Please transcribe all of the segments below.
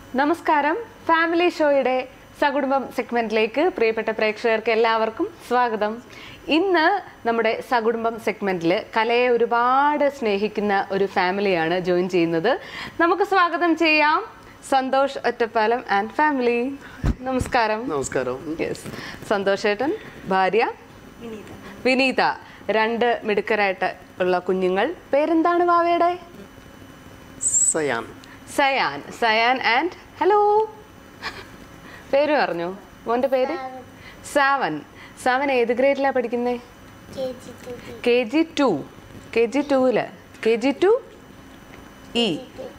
നമസ്കാരം ഫാമിലി ഷോയുടെ സകുടുംബം സെഗ്മെന്റിലേക്ക് പ്രിയപ്പെട്ട പ്രേക്ഷകർക്ക് എല്ലാവർക്കും സ്വാഗതം ഇന്ന് നമ്മുടെ സകുടുംബം സെഗ്മെന്റിൽ കലയെ ഒരുപാട് സ്നേഹിക്കുന്ന ഒരു ഫാമിലിയാണ് ജോയിൻ ചെയ്യുന്നത് നമുക്ക് സ്വാഗതം ചെയ്യാം സന്തോഷ് ഒറ്റപ്പാലം ആൻഡ് ഫാമിലി നമസ്കാരം നമസ്കാരം യെസ് സന്തോഷ് ഏട്ടൻ ഭാര്യ വിനീത രണ്ട് മിടുക്കരായിട്ട് ഉള്ള കുഞ്ഞുങ്ങൾ പേരെന്താണ് വാവയുടെ സയാൻ സയാൻ സയാൻ ആൻഡ് ഹലോ പേര് പറഞ്ഞു മോന്റെ പേര് സാവൻ സാവൻ ഏത് ഗ്രേഡിലാണ് പഠിക്കുന്നത് K G two K G ടൂല് കെ ജി ടു ഇ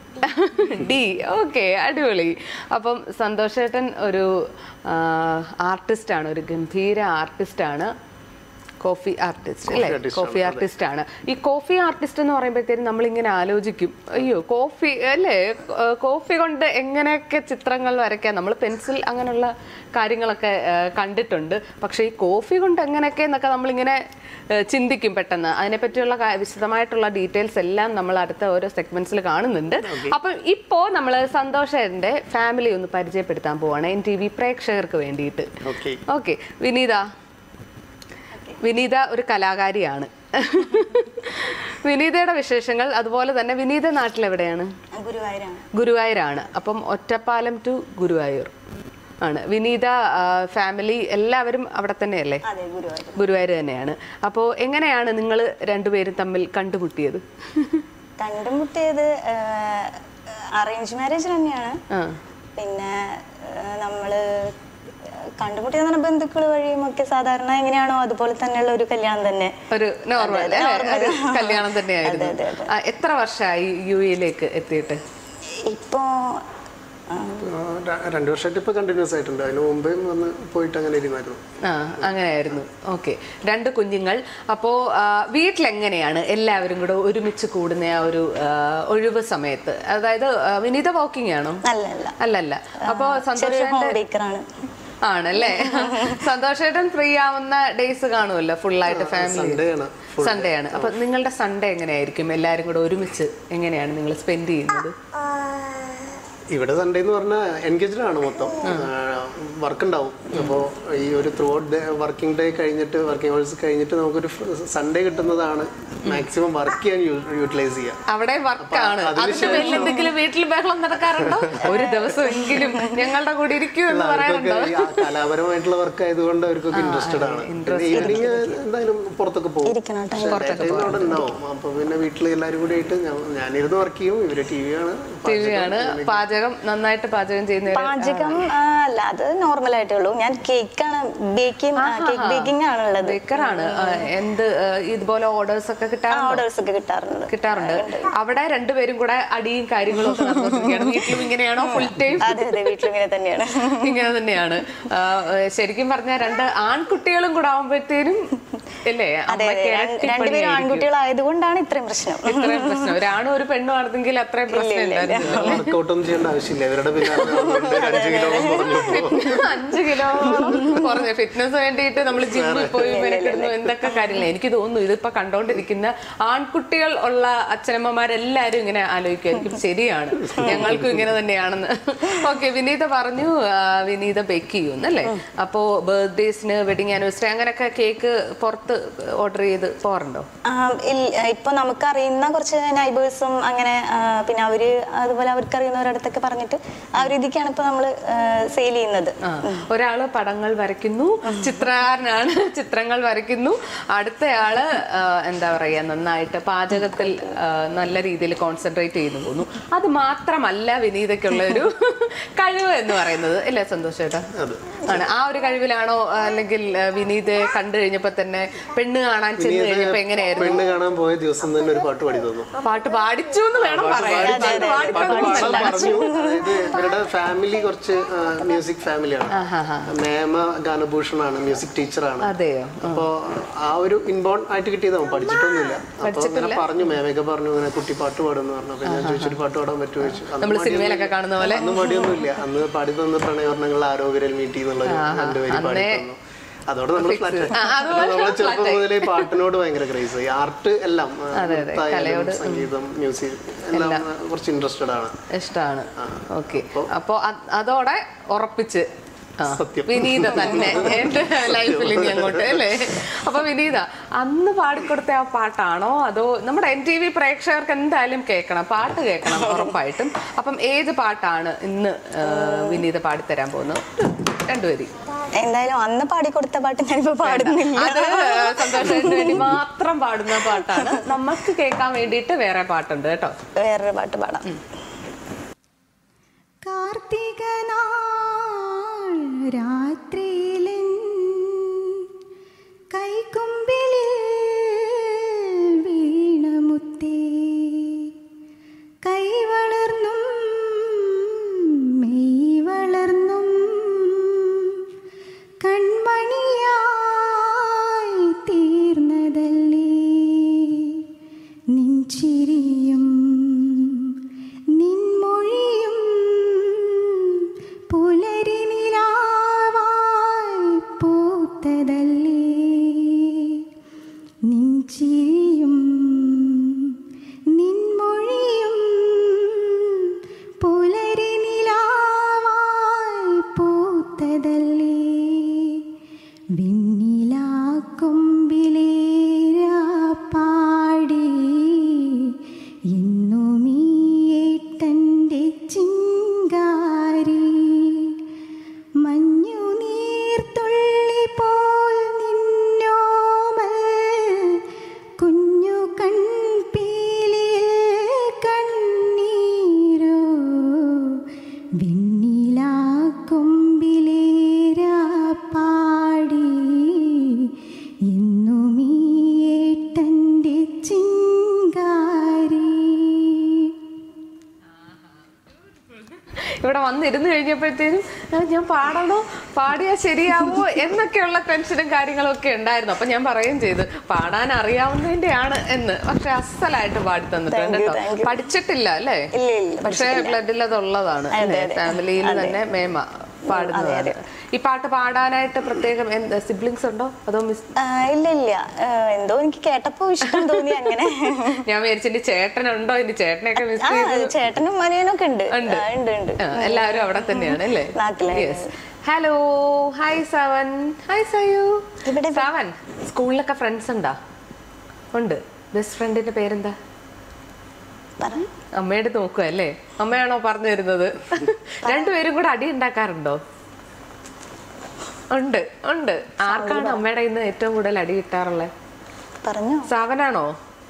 ഡി ഓക്കെ അടിപൊളി അപ്പം സന്തോഷേട്ടൻ ഒരു ആർട്ടിസ്റ്റാണ് ഒരു ഗംഭീര ആർട്ടിസ്റ്റാണ് കോഫി ആർട്ടിസ്റ്റ് അല്ലേ artist കോഫി ആർട്ടിസ്റ്റ് ആണ് ഈ കോഫി ആർട്ടിസ്റ്റ് എന്ന് പറയുമ്പോഴത്തേനും നമ്മളിങ്ങനെ ആലോചിക്കും അയ്യോ കോഫി അല്ലേ ആ, കോഫി കൊണ്ട് എങ്ങനെയൊക്കെ ചിത്രങ്ങൾ വരയ്ക്കാം നമ്മൾ പെൻസിൽ അങ്ങനെയുള്ള കാര്യങ്ങളൊക്കെ ആ, കണ്ടിട്ടുണ്ട് പക്ഷേ ഈ കോഫി കൊണ്ട് എങ്ങനെയൊക്കെ എന്നൊക്കെ നമ്മളിങ്ങനെ ആ, ചിന്തിക്കും പെട്ടെന്ന് അതിനെപ്പറ്റിയുള്ള കാ- വിശദമായിട്ടുള്ള ഡീറ്റെയിൽസ് എല്ലാം നമ്മൾ അടുത്ത ഓരോ സെഗ്മെന്റ്സിൽ കാണുന്നുണ്ട് അപ്പം ഇപ്പോൾ നമ്മൾ സന്തോഷന്റെ ഫാമിലി ഒന്ന് പരിചയപ്പെടുത്താൻ പോവാണ് എൻ ടി വി പ്രേക്ഷകർക്ക് വേണ്ടിയിട്ട് ഓക്കെ ഓക്കെ വിനീത വിനീത ഒരു കലാകാരിയാണ് വിനീതയുടെ വിശേഷങ്ങൾ അതുപോലെ തന്നെ വിനീത നാട്ടിലെവിടെയാണ് ഗുരുവായൂരാണ് ഗുരുവായൂരാണ് അപ്പം ഒറ്റപ്പാലം ടു ഗുരുവായൂർ ആണ് വിനീത ഫാമിലി എല്ലാവരും അവിടെ തന്നെയല്ലേ അതെ ഗുരുവായൂർ ഗുരുവായൂർ തന്നെയാണ് അപ്പോൾ എങ്ങനെയാണ് നിങ്ങൾ രണ്ടുപേരും തമ്മിൽ കണ്ടുമുട്ടിയത് കണ്ടുമുട്ടിയത് അറേഞ്ച് മാരേജ് തന്നെയാണ് ആ പിന്നെ ആ, നമ്മള് കണ്ടുമുട്ടിയത് പറഞ്ഞാൽ ബന്ധുക്കൾ വഴിയും ഒക്കെ സാധാരണ എങ്ങനെയാണോ അതുപോലെ തന്നെയുള്ള ഒരു കല്യാണം തന്നെ ഒരു നോർമൽ അതെ, normal. ഒരു കല്യാണം തന്നെയായിരുന്നു അതെ, അതെ, ആ, എത്ര വർഷമായി യു എയിലേക്ക് എത്തിയിട്ട് ഇപ്പോ ആ, രണ്ടു വർഷമായിട്ട് ഇപ്പൊ കണ്ടിന്യൂസ് ആയിട്ടുണ്ട് അതിന് മുമ്പേ വന്ന് പോയിട്ട് അങ്ങനെ ഇരുന്നായിരുന്നു ആ അങ്ങനെയായിരുന്നു ഓക്കെ രണ്ട് കുഞ്ഞുങ്ങൾ അപ്പോൾ വീട്ടിലെങ്ങനെയാണ് എല്ലാവരും കൂടെ ഒരുമിച്ച് കൂടുന്ന ആ ഒരു ആ, ഒഴിവ് സമയത്ത് അതായത് ആ, വിനീത വാക്കിംഗ് ആണോ അല്ല അല്ല അല്ലല്ല അപ്പോൾ ചെറിയൊരു ഹോം സന്തോഷേട്ടൻ ബേക്കറാണ് ആണല്ലേ സന്തോഷേട്ടൻ ഫ്രീ ആവുന്ന ഡേയ്സ് കാണുമല്ലോ ഫുള്ളായിട്ട് ഫാമിലി സൺഡേ ആണ് സൺഡേ ആണ് അപ്പൊ നിങ്ങളുടെ സൺഡേ എങ്ങനെയായിരിക്കും എല്ലാരും കൂടെ ഒരുമിച്ച് എങ്ങനെയാണ് നിങ്ങൾ സ്പെൻഡ് ചെയ്യുന്നത് ഇവിടെ സൺഡേ എന്ന് പറഞ്ഞാൽ എൻഗേജ്ഡ് ആണ് മൊത്തം വർക്ക് ഉണ്ടാവും അപ്പോൾ ഈ ഒരു ത്രൂ ഔട്ട് വർക്കിംഗ് ഡേ കഴിഞ്ഞിട്ട് വർക്കിംഗ് അവേഴ്സ് കഴിഞ്ഞിട്ട് നമുക്കൊരു സൺഡേ കിട്ടുന്നതാണ് മാക്സിമം വർക്ക് ചെയ്യാൻ യൂട്ടിലൈസ് ചെയ്യാം അവിടെ വർക്കാണ് അപ്പൊ അതിന് അതിന്റെ പേരിൽ എന്തെങ്കിലും വീട്ടിൽ ബഹളം നടക്കാറുണ്ടോ ഒരു ദിവസമെങ്കിലും ഞങ്ങളുടെ കൂടെ ഇരിക്കൂ എന്ന് പറയാറുണ്ടോ അവർക്കൊക്കെ ഈ കലാപരമായിട്ടുള്ള വർക്ക് ആയതുകൊണ്ട് അവർക്കൊക്കെ ഇൻട്രസ്റ്റഡ് ആണ് ഈവനിങ് എന്തായാലും പുറത്തൊക്കെ പോകും ഇരിക്കണം പക്ഷേ daytime അവിടെ ഉണ്ടാവും അപ്പൊ പിന്നെ വീട്ടിൽ എല്ലാവരും കൂടി ആയിട്ട് ഞാൻ- ഞാനിരുന്ന് വർക്ക് ചെയ്യും ഇവര് ടി വി ആണ് ടി വി ആണ് പാചകം നന്നായിട്ട് പാചകം ചെയ്യുന്ന പാചകം ആ, അല്ല അത് നോർമൽ ആയിട്ടേ ഉള്ളൂ ഞാൻ കേക്കാണ് ബേക്കിംഗ് കേക്ക് ബേക്കിംഗ് ആണുള്ളത് ബേക്കറാണ് എന്ത് ആ, ഇതുപോലെ ഓർഡേഴ്സ് ഒക്കെ കിട്ടാറുണ്ടോ ഓർഡേഴ്സ് ഒക്കെ കിട്ടാറുണ്ട് കിട്ടാറുണ്ട് അവിടെ രണ്ടുപേരും കൂടെ അടിയും കാര്യങ്ങളും ഒക്കെ നടന്നുകൊണ്ടിരിക്കുകയാണ് വീട്ടിലും ഇങ്ങനെയാണോ ഫുൾ ടൈം അതെ അതെ വീട്ടിലും ഇങ്ങനെ തന്നെയാണ് ഇങ്ങനെ തന്നെയാണ് ആ, ശരിക്കും പറഞ്ഞാൽ രണ്ട് ആൺകുട്ടികളും കൂടെ ആവുമ്പോഴത്തേനും അല്ലേ അതെ അതെ അമ്മയ്ക്ക് രണ്ട്- ഇരട്ടി രണ്ടുപേരും പണിയായിരിക്കും. ആൺകുട്ടികളായതുകൊണ്ടാണ് ഇത്രയും പ്രശ്നം ഇത്രയും പ്രശ്നം ഒരാണും ഒരു പെണ്ണും ആണെങ്കിൽ അത്രയും പ്രശ്നം ഇല്ലായിരുന്നു വർക്കൗട്ട് ഒന്നും ചെയ്യേണ്ട ആവശ്യമില്ല ഇവരുടെ പിന്നെ അഞ്ച് കിലോ പറഞ്ഞു അഞ്ച് കിലോ കുറഞ്ഞു ഫിറ്റ്നസ് വേണ്ടിയിട്ട് നമ്മൾ ജിമ്മിൽ പോയി മെനക്കിടുന്നു എന്തൊക്കെ കാര്യങ്ങൾ എനിക്ക് തോന്നുന്നു ഇതിപ്പോ കണ്ടോണ്ടിരിക്കുന്ന ആൺകുട്ടികൾ ഉള്ള അച്ഛനമ്മമാരെല്ലാരും ഇങ്ങനെ ആലോചിക്കുമായിരിക്കും ശരിയാണ് ഞങ്ങൾക്കും ഇങ്ങനെ തന്നെയാണെന്ന് ഓക്കെ വിനീത പറഞ്ഞു ആ, വിനീത ബേക്ക് ചെയ്യുന്നല്ലേ അപ്പോ ബർത്ത്ഡേസിന് വെഡിങ് ആനിവേഴ്സറി അങ്ങനെയൊക്കെ കേക്ക് പുറത്ത് ഓർഡർ ചെയ്ത് പോറുണ്ടോ ആ, ഇൽ- ഇപ്പൊ നമുക്കറിയുന്ന കുറച്ച് നൈബേഴ്സും അങ്ങനെ ആ, പിന്നെ അവര് അതുപോലെ അവർക്ക് അറിയുന്നവരടുത്തൊക്കെ പറഞ്ഞിട്ട് ആ ഒരു രീതിക്കാണ് ഇപ്പൊ നമ്മള് സെയിൽ ചെയ്യുന്നത് ആ, ഒരാള് പടങ്ങൾ വരയ്ക്കുന്നു ചിത്രകാരനാണ് ചിത്രങ്ങൾ വരയ്ക്കുന്നു അടുത്തയാള് ആ, എന്താ പറയാ നന്നായിട്ട് പാചകത്തിൽ ആ, നല്ല രീതിയിൽ കോൺസെൻട്രേറ്റ് ചെയ്തു പോകുന്നു അത് മാത്രമല്ല വിനീതയ്ക്കുള്ള ഒരു കഴിവ് എന്ന് പറയുന്നത് അല്ലേ സന്തോഷ് ചേട്ടാ ആണ് ആ ഒരു കഴിവിലാണോ ആ, അല്ലെങ്കിൽ ആ, വിനീതയെ കണ്ടു കഴിഞ്ഞപ്പോ തന്നെ പെണ്ണ് കാണാൻ ചെന്ന് കഴിഞ്ഞപ്പോ എങ്ങനെയായിരുന്നു പെണ്ണ് കാണാൻ പോയ ദിവസം തന്നെ ഒരു പാട്ട് പാടി തന്നു പാട്ട് പാടിച്ചു എന്ന് വേണം പറയാൻ പാട്ട് പാട്ട് പാടിച്ചു പാടാൻ പറഞ്ഞു അതായത് ഇവരുടെ ഫാമിലി കുറച്ച് മ്യൂസിക് ഫാമിലിയാണ് നേമ ഗാനഭൂഷണാണ് മ്യൂസിക് ടീച്ചറാണ് അതെയോ അപ്പോ ആ ഒരു ഇൻബോൺ ആയിട്ട് കിട്ടിയതാണ് പഠിച്ചിട്ടൊന്നുമില്ല അപ്പൊ ഇങ്ങനെ പറഞ്ഞു മേമയൊക്കെ പറഞ്ഞു ഇങ്ങനെ കുട്ടി പാട്ട് പാടുന്നു പറഞ്ഞു അപ്പൊ ഞാൻ ചോദിച്ചൊരു പാട്ട് പാടാൻ പറ്റുമോ ചോദിച്ചു അന്ന് നമ്മൾ മടിയൊന്നും- സിനിമയിലൊക്കെ കാണുന്ന പോലെ അന്ന് മടിയൊന്നുമില്ല അന്ന് പാടി തന്ന പ്രണയവർണ്ണങ്ങൾ ആരോഗ്യരൽ മീറ്റി എന്നുള്ള ഒരു രണ്ടുപേര് പാടി തന്നു അതോടെ നമ്മൾ ഫ്ലാറ്റ് ആ, അതുപോലെ നമ്മൾ ചെറുപ്പം flat ആയി. മുതലേ പാട്ടിനോട് ഭയങ്കര ക്രേസ് ഈ ആർട്ട് എല്ലാം ആ, അതെ, അതെ. നൃത്തായാലും കലയോട്, സംഗീതം മ്യൂസിക് എല്ലാം ആ, കുറച്ച് ഇൻട്രസ്റ്റഡ് ആണ് ഇഷ്ടമാണ് ഓക്കെ അപ്പോ അത് അതോടെ ഉറപ്പിച്ച് ആ, സത്യം. വിനീത തന്നെ എന്റെ ലൈഫിൽ ഇനി അങ്ങോട്ട് അല്ലേ അപ്പൊ വിനീത അന്ന് പാടിക്കൊടുത്ത ആ പാട്ടാണോ അതോ നമ്മുടെ എൻ ടി വി പ്രേക്ഷകർക്ക് എന്തായാലും കേൾക്കണം പാട്ട് കേൾക്കണം ഉറപ്പായിട്ടും അപ്പം ഏത് പാട്ടാണ് ഇന്ന് ആ, വിനീത പാടിത്തരാൻ പോകുന്നത് രണ്ടുപേരും എന്തായാലും അന്ന് പാടിക്കൊടുത്ത പാട്ട് ഞാനിപ്പോ പാടുന്നില്ല അത് സന്തോഷത്തിന് വേണ്ടി മാത്രം പാടുന്ന പാട്ടാണ് നമുക്ക് കേൾക്കാൻ വേണ്ടിയിട്ട് വേറെ പാട്ടുണ്ട് കേട്ടോ വേറൊരു പാട്ട് പാടാം കാർത്തിക നാൾ രാത്രിയിലെൻ കൈക്കൊമ്പിളിൽ വീണമുത്തേ കൈ വളർന്നും മെയ് വളർന്നും കൺമണിയായി തീർന്നതല്ലേ നിൻചിരിയും നിൻമൊഴിയും പുലരി നിലാവായി പൂത്തതല്ലേ നിൻചിരിയും നിൻമൊഴിയും പുലരി നിലാവായി പൂത്തതല്ലേ വെണ്ണിലാക്കൊമ്പിലേരാ പാടി എന്നും ഈ ഏട്ടൻ്റെ ചിങ്കാരി മഞ്ഞു നീർത്തുള്ളി പോൽ നിന്നോമൽ കുഞ്ഞു കൺപീലിൽ കണ്ണീരോ വെണ്ണിലാ കൊമ്പിലേരാ പാടി എന്നും ഈ ഏട്ടൻ്റെ ചിങ്കാരി ഇവിടെ വന്നിരുന്ന് കഴിഞ്ഞപ്പോഴത്തേനും "ആ, ഞാൻ പാടണോ പാടിയാ ശരിയാവോ എന്നൊക്കെയുള്ള ടെൻഷനും കാര്യങ്ങളും ഒക്കെ ഉണ്ടായിരുന്നു അപ്പൊ ഞാൻ പറയുകയും ചെയ്തു പാടാൻ അറിയാവുന്നതിന്റെയാണ് എന്ന് പക്ഷെ അസലായിട്ട് പാടി തന്നിട്ടുണ്ട് Thank you, കേട്ടോ thank you. പഠിച്ചിട്ടില്ല അല്ലേ ഇല്ല, ഇല്ല, പക്ഷെ ബ്ലഡിൽ അതുള്ളതാണ് അതെ, അതെ. ഫാമിലിയിൽ അതെ. തന്നെ മേമ പാടുന്നതാണ് ഈ പാട്ട് പാടാനായിട്ട് പ്രത്യേകം സിബ്ലിങ്സ് ഉണ്ടോ അതോ മിസ് ആ, ഇല്ല ഇല്ല ആ, എന്തോ എനിക്ക് കേട്ടപ്പോ ഇഷ്ടം തോന്നി അങ്ങനെ ഞാൻ വിചാരിച്ചു ഇനി ചേട്ടനുണ്ടോ ഇനി ചേട്ടനെയൊക്കെ മിസ് ആ ചെയ്തു ചേട്ടനും മനിയനൊക്കെ ഉണ്ട് ഉണ്ട്. ആ, ഉണ്ട് ഉണ്ട് ആ, എല്ലാവരും അവിടെ തന്നെയാണ് അല്ലേ നാട്ടിലാണ്. Hello hi Savan hi Sayu ഇവിടെ സവൻ സ്കൂളിലൊക്കെ ഫ്രണ്ട്സ് ഉണ്ടോ ഉണ്ട് ബെസ്റ്റ് ഫ്രണ്ടിന്റെ പേരെന്താ പറ അമ്മയുടെ നോക്കുക അല്ലേ അമ്മയാണോ പറഞ്ഞു തരുന്നത് രണ്ടുപേരും കൂടെ അടി ഉണ്ടാക്കാറുണ്ടോ ഉണ്ട് ഉണ്ട് ആർക്കാണ് അമ്മയുടെ ഇന്ന് ഏറ്റവും കൂടുതൽ അടി കിട്ടാറുള്ളത് പറഞ്ഞോ സാവനാണോ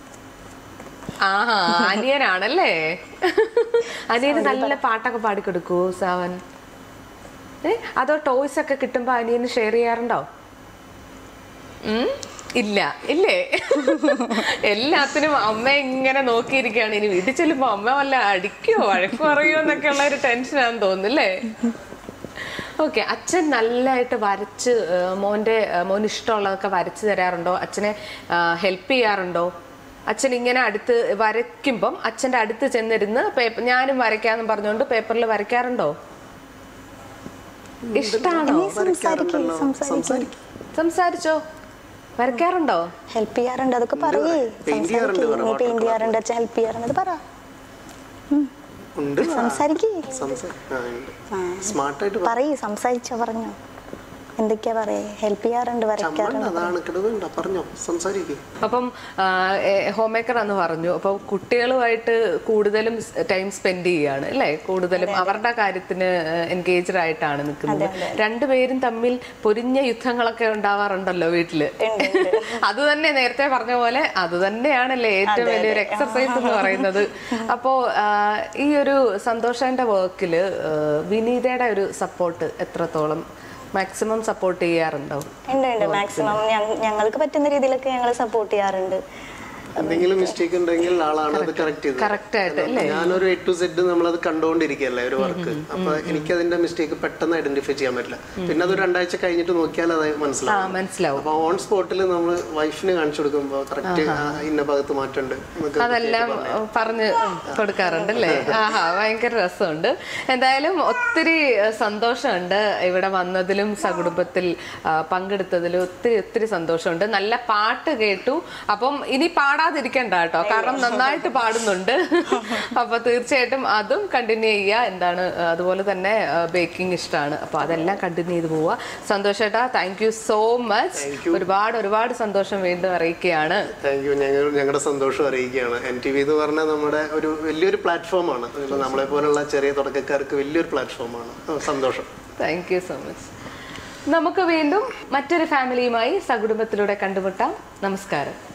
ആഹാ അനിയനാണല്ലേ അനിയന് നല്ല പാട്ടൊക്കെ പാടിക്കൊടുക്കൂ സാവൻ ഏ അതോ ടോയ്സ് ഒക്കെ കിട്ടുമ്പോ അനിയന് ഷെയർ ചെയ്യാറുണ്ടോ ഉം? ഇല്ല ഇല്ലേ എല്ലാത്തിനും അമ്മ ഇങ്ങനെ നോക്കിയിരിക്കുകയാണ് ഇനി വീട്ടിൽ ചെല്ലുമ്പോ അമ്മ വല്ല അടിക്കോ വഴക്കോ പറയോ എന്നൊക്കെ ഉള്ള ഒരു ടെൻഷനാന്ന് തോന്നുന്നല്ലേ ഓക്കെ അച്ഛൻ നല്ലതായിട്ട് വരച്ച് ആ, മോന്റെ ആ, മോന് ഇഷ്ടമുള്ളതൊക്കെ വരച്ച് തരാറുണ്ടോ അച്ഛനെ ഹെൽപ്പ് ചെയ്യാറുണ്ടോ അച്ഛൻ ഇങ്ങനെ അടുത്ത് വരയ്ക്കുമ്പം അച്ഛൻ്റെ അടുത്ത് ചെന്നിരുന്ന് പേപ്പർ ഞാനും വരയ്ക്കാന്ന് പറഞ്ഞുകൊണ്ട് പേപ്പറിൽ വരയ്ക്കാറുണ്ടോ ഇഷ്ടാണോ നീ സംസാരിക്കേ സംസാരിക്കേ സംസാരിച്ചോ വരയ്ക്കാറുണ്ടോ ഹെൽപ്പ് ചെയ്യാറുണ്ട് അതൊക്കെ പറയേ paint ചെയ്യാറുണ്ട് സംസാരിക്കേ കുറെ നീ പെയിന്റ് ചെയ്യാറുണ്ട് അച്ഛൻ ഹെൽപ്പ് ചെയ്യാറുണ്ട് അത് പറ ഉണ്ട് സംസാരിക്കേ സ്മാർട്ടായിട്ട് പറയേ സംസാരിച്ചോ പറഞ്ഞോ എന്തൊക്കെയാ പറയേ ഹെൽപ്പ് ചെയ്യാറുണ്ട് വരയ്ക്കാറുണ്ട് അതാണ് കിടന്നുണ്ട് പറഞ്ഞോ സംസാരിക്കും അപ്പം ഹോം മേക്കർ എന്ന് പറഞ്ഞു അപ്പോൾ കുട്ടികളുമായിട്ട് കൂടുതലും ടൈം സ്പെൻഡ് ചെയ്യാണ് അല്ലേ കൂടുതലും അവരുടെ കാര്യത്തിന് എൻഗേജ്ഡ് ആയിട്ടാണ് നിൽക്കുന്നത് രണ്ടുപേരും തമ്മിൽ പൊരിഞ്ഞ യുദ്ധങ്ങളൊക്കെ ഉണ്ടാവാറുണ്ടല്ലോ വീട്ടില് അത് തന്നെ നേരത്തെ പറഞ്ഞ പോലെ അത് തന്നെയാണല്ലേ ഏറ്റവും വലിയൊരു എക്സർസൈസ് എന്ന് പറയുന്നത് അപ്പോ ആ, ഈ ഒരു സന്തോഷന്റെ വർക്കില് വിനീതയുടെ ഒരു സപ്പോർട്ട് എത്രത്തോളം മാക്സിമം സപ്പോർട്ട് ചെയ്യാറുണ്ടോ ഉണ്ട് ഉണ്ട് മാക്സിമം ഞങ്ങൾക്ക് പറ്റുന്ന രീതിയിലൊക്കെ ഞങ്ങൾ സപ്പോർട്ട് ചെയ്യാറുണ്ട് എന്തെങ്കിലും മിസ്റ്റേക്ക് ഉണ്ടെങ്കിൽ ആളാണ് അത് കറക്റ്റ് ചെയ്തത് കറക്റ്റ് ആയിട്ട് അല്ലേ ഞാനൊരു എ ടു സെഡ് നമ്മളത് കണ്ടുകൊണ്ടിരിക്കുകയല്ലേ ഒരു വർക്ക് അപ്പൊ എനിക്ക് അതിന്റെ മിസ്റ്റേക്ക് പെട്ടെന്ന് ഐഡന്റിഫൈ ചെയ്യാൻ പറ്റില്ല പിന്നെ അത് രണ്ടാഴ്ച കഴിഞ്ഞിട്ട് നോക്കിയാൽ അത് ആ മനസ്സിലാവും മനസ്സിലാവും അപ്പൊ ഓൺ സ്പോട്ടിൽ നമ്മൾ വൈഫിന് കാണിച്ചു കൊടുക്കുമ്പോൾ കറക്റ്റ് ഇന്ന ഭാഗത്ത് മാറ്റമുണ്ട് എന്നൊക്കെ അതെല്ലാം പറഞ്ഞ് കൊടുക്കാറുണ്ട് അല്ലേ ആഹാ ഭയങ്കര രസമുണ്ട് എന്തായാലും ഒത്തിരി ഏഹ്, സന്തോഷമുണ്ട് ഇവിടെ വന്നതിലും സകുടുംബത്തിൽ ആ, പങ്കെടുത്തതിലും ഒത്തിരി ഒത്തിരി സന്തോഷമുണ്ട് നല്ല പാട്ട് കേട്ടു അപ്പം ഇനി പാടാതിരിക്കണ്ട കേട്ടോ കാരണം നന്നായിട്ട് പാടുന്നുണ്ട് അപ്പൊ തീർച്ചയായിട്ടും അതും കണ്ടിന്യൂ ചെയ്യുക എന്താണ് ആ, അതുപോലെ തന്നെ ബേക്കിംഗ് ഇഷ്ടമാണ് അപ്പൊ അതെല്ലാം കണ്ടിന്യൂ ചെയ്ത് പോവുക സന്തോഷേട്ടാ താങ്ക് യു സോ മച്ച് ഒരുപാട് ഒരുപാട് സന്തോഷം വീണ്ടും അറിയിക്കുകയാണ് താങ്ക് യു ഞങ്ങൾ ഞങ്ങളുടെ സന്തോഷം അറിയിക്കുകയാണ് എൻ ടി വി എന്ന് പറഞ്ഞാൽ നമ്മുടെ ഒരു വലിയൊരു പ്ലാറ്റ്ഫോമാണ് ഇപ്പൊ നമ്മളെ പോലുള്ള ചെറിയ തുടക്കക്കാർക്ക് വലിയൊരു പ്ലാറ്റ്ഫോമാണ് സന്തോഷം താങ്ക് യു സോ മച്ച് നമുക്ക് വീണ്ടും മറ്റൊരു ഫാമിലിയുമായി സകുടുംബത്തിലൂടെ കണ്ടുമുട്ടാം നമസ്കാരം